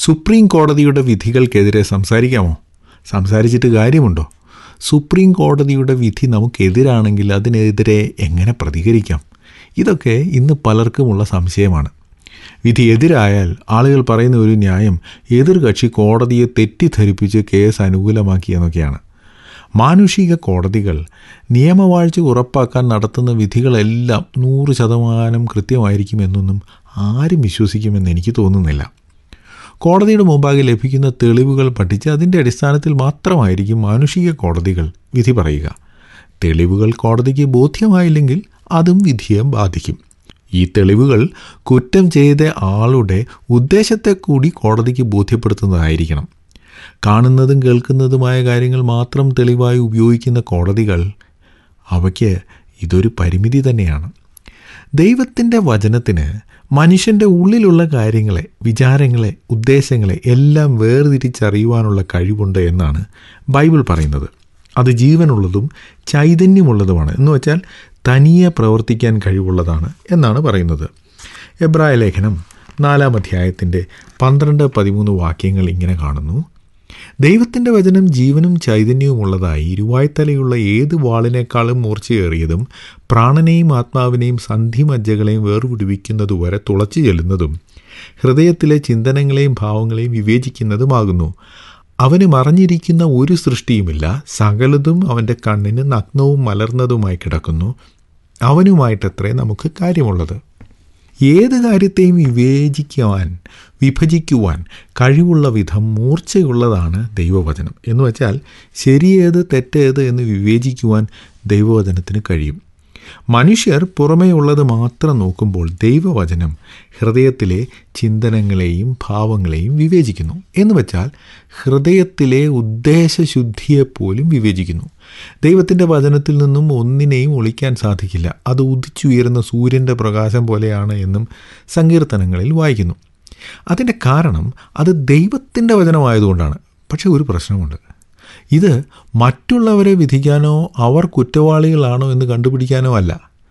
supreme കോടതിയുടെ വിധികൾക്കെതിരെ സംസാരിക്കാമോ സംസാരിച്ചിട്ട് കാര്യമുണ്ടോ സുപ്രീം കോടതിയുടെ വിധി നമുക്കെതിരാണെങ്കിൽ അതിനെതിരെ എങ്ങനെ പ്രതികരിക്കാം ഇതൊക്കെ ഇന്ന് പലർക്കുമുള്ള സംശയമാണ് വിധി എതിരായാൽ ആളുകൾ പറയുന്ന ഒരു ന്യായം എതിർകക്ഷി കോടതിയെ തെറ്റിദ്ധരിപ്പിച്ച് കേസ് അനുകൂലമാക്കി എന്നൊക്കെയാണ് മാനുഷിക കോടതികൾ നിയമവാഴ്ച ഉറപ്പാക്കാൻ നടത്തുന്ന വിധികളെല്ലാം നൂറ് ശതമാനം കൃത്യമായിരിക്കുമെന്നൊന്നും ആരും വിശ്വസിക്കുമെന്ന് എനിക്ക് തോന്നുന്നില്ല കോടതിയുടെ മുമ്പാകെ ലഭിക്കുന്ന തെളിവുകൾ പഠിച്ച് അതിൻ്റെ അടിസ്ഥാനത്തിൽ മാത്രമായിരിക്കും മാനുഷിക കോടതികൾ വിധി പറയുക തെളിവുകൾ കോടതിക്ക് ബോധ്യമായില്ലെങ്കിൽ അതും വിധിയെ ബാധിക്കും ഈ തെളിവുകൾ കുറ്റം ചെയ്ത ആളുടെ ഉദ്ദേശത്തെ കൂടി കോടതിക്ക് ബോധ്യപ്പെടുത്തുന്നതായിരിക്കണം കാണുന്നതും കേൾക്കുന്നതുമായ കാര്യങ്ങൾ മാത്രം തെളിവായി ഉപയോഗിക്കുന്ന കോടതികൾ അവയ്ക്ക് ഇതൊരു പരിമിതി തന്നെയാണ് ദൈവത്തിൻ്റെ വചനത്തിന് മനുഷ്യൻ്റെ ഉള്ളിലുള്ള കാര്യങ്ങളെ വിചാരങ്ങളെ ഉദ്ദേശങ്ങളെ എല്ലാം വേർതിരിച്ചറിയുവാനുള്ള കഴിവുണ്ട് എന്നാണ് ബൈബിൾ പറയുന്നത് അത് ജീവനുള്ളതും ചൈതന്യമുള്ളതുമാണ് എന്ന് വെച്ചാൽ തനിയെ പ്രവർത്തിക്കാൻ കഴിവുള്ളതാണ് എന്നാണ് പറയുന്നത് എബ്രായ ലേഖനം നാലാം അധ്യായത്തിൻ്റെ പന്ത്രണ്ട് പതിമൂന്ന് വാക്യങ്ങൾ ഇങ്ങനെ കാണുന്നു ദൈവത്തിൻ്റെ വചനം ജീവനും ചൈതന്യവുമുള്ളതായി ഇരുവായ്ത്തലയുള്ള ഏത് വാളിനേക്കാളും മൂർച്ചയേറിയതും പ്രാണനെയും ആത്മാവിനെയും സന്ധിമജ്ജകളെയും വേർപിടിവിക്കുന്നതുവരെ തുളച്ചു ചെല്ലുന്നതും ഹൃദയത്തിലെ ചിന്തനങ്ങളെയും ഭാവങ്ങളെയും വിവേചിക്കുന്നതുമാകുന്നു അവന് മറഞ്ഞിരിക്കുന്ന ഒരു സൃഷ്ടിയുമില്ല സകലതും അവൻ്റെ കണ്ണിന് നഗ്നവും മലർന്നതുമായി കിടക്കുന്നു അവനുമായിട്ടത്രേ നമുക്ക് കാര്യമുള്ളത് ഏത് കാര്യത്തെയും വിവേചിക്കുവാൻ വിഭജിക്കുവാൻ കഴിവുള്ള വിധം മൂർച്ചയുള്ളതാണ് ദൈവവചനം എന്ന് വച്ചാൽ ശരിയേത് തെറ്റേത് എന്ന് വിവേചിക്കുവാൻ ദൈവവചനത്തിന് കഴിയും മനുഷ്യർ പുറമേ ഉള്ളത് മാത്രം നോക്കുമ്പോൾ ദൈവവചനം ഹൃദയത്തിലെ ചിന്തനങ്ങളെയും ഭാവങ്ങളെയും വിവേചിക്കുന്നു എന്ന് വെച്ചാൽ ഹൃദയത്തിലെ ഉദ്ദേശശുദ്ധിയെപ്പോലും വിവേചിക്കുന്നു ദൈവത്തിൻ്റെ വചനത്തിൽ നിന്നും ഒന്നിനെയും ഒളിക്കാൻ സാധിക്കില്ല അത് ഉദിച്ചുയരുന്ന സൂര്യൻ്റെ പ്രകാശം പോലെയാണ് എന്നും സങ്കീർത്തനങ്ങളിൽ വായിക്കുന്നു അതിൻ്റെ കാരണം അത് ദൈവത്തിൻ്റെ വചനമായതുകൊണ്ടാണ് പക്ഷേ ഒരു പ്രശ്നമുണ്ട് ഇത് മറ്റുള്ളവരെ വിധിക്കാനോ അവർ കുറ്റവാളികളാണോ എന്ന് കണ്ടുപിടിക്കാനോ അല്ല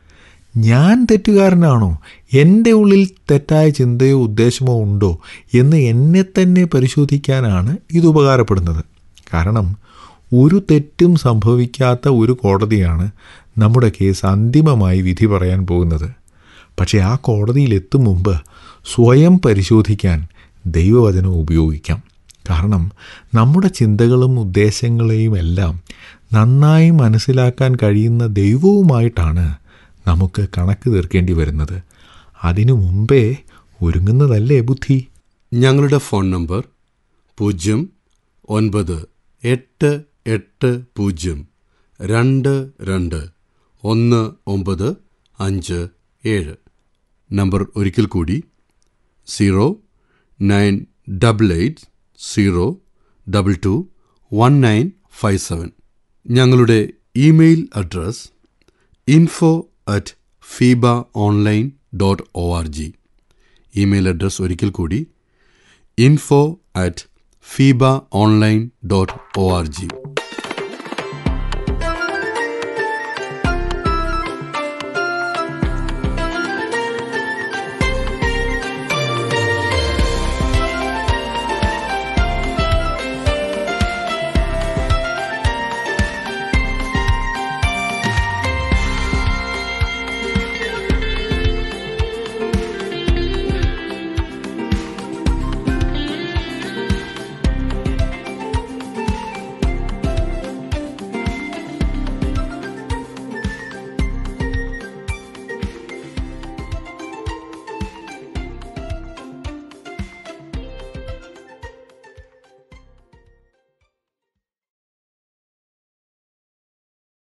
ഞാൻ തെറ്റുകാരനാണോ എൻ്റെ ഉള്ളിൽ തെറ്റായ ചിന്തയോ ഉദ്ദേശമോ ഉണ്ടോ എന്ന് എന്നെ തന്നെ പരിശോധിക്കാനാണ് ഇത് ഉപകാരപ്പെടുന്നത് കാരണം ഒരു തെറ്റും സംഭവിക്കാത്ത ഒരു കോടതിയാണ് നമ്മുടെ കേസ് അന്തിമമായി വിധി പറയാൻ പോകുന്നത് പക്ഷേ ആ കോടതിയിലെത്തും മുമ്പ് സ്വയം പരിശോധിക്കാൻ ദൈവവചനം ഉപയോഗിക്കാം കാരണം നമ്മുടെ ചിന്തകളും ഉദ്ദേശങ്ങളെയും എല്ലാം നന്നായി മനസ്സിലാക്കാൻ കഴിയുന്ന ദൈവവുമായിട്ടാണ് നമുക്ക് കണക്ക് തീർക്കേണ്ടി വരുന്നത് അതിനു മുമ്പേ ഒരുങ്ങുന്നതല്ലേ ബുദ്ധി ഞങ്ങളുടെ ഫോൺ നമ്പർ പൂജ്യം ഒൻപത് എട്ട് എട്ട് പൂജ്യം രണ്ട് രണ്ട് ഒന്ന് ഒമ്പത് അഞ്ച് ഏഴ് നമ്പർ ഒരിക്കൽ കൂടി zero nine double eight zero double two one nine five seven ഞങ്ങളുടെ email address info at Feba online dot O R G email address ഒരിക്കൽ കൂടി info at Feba online dot O R G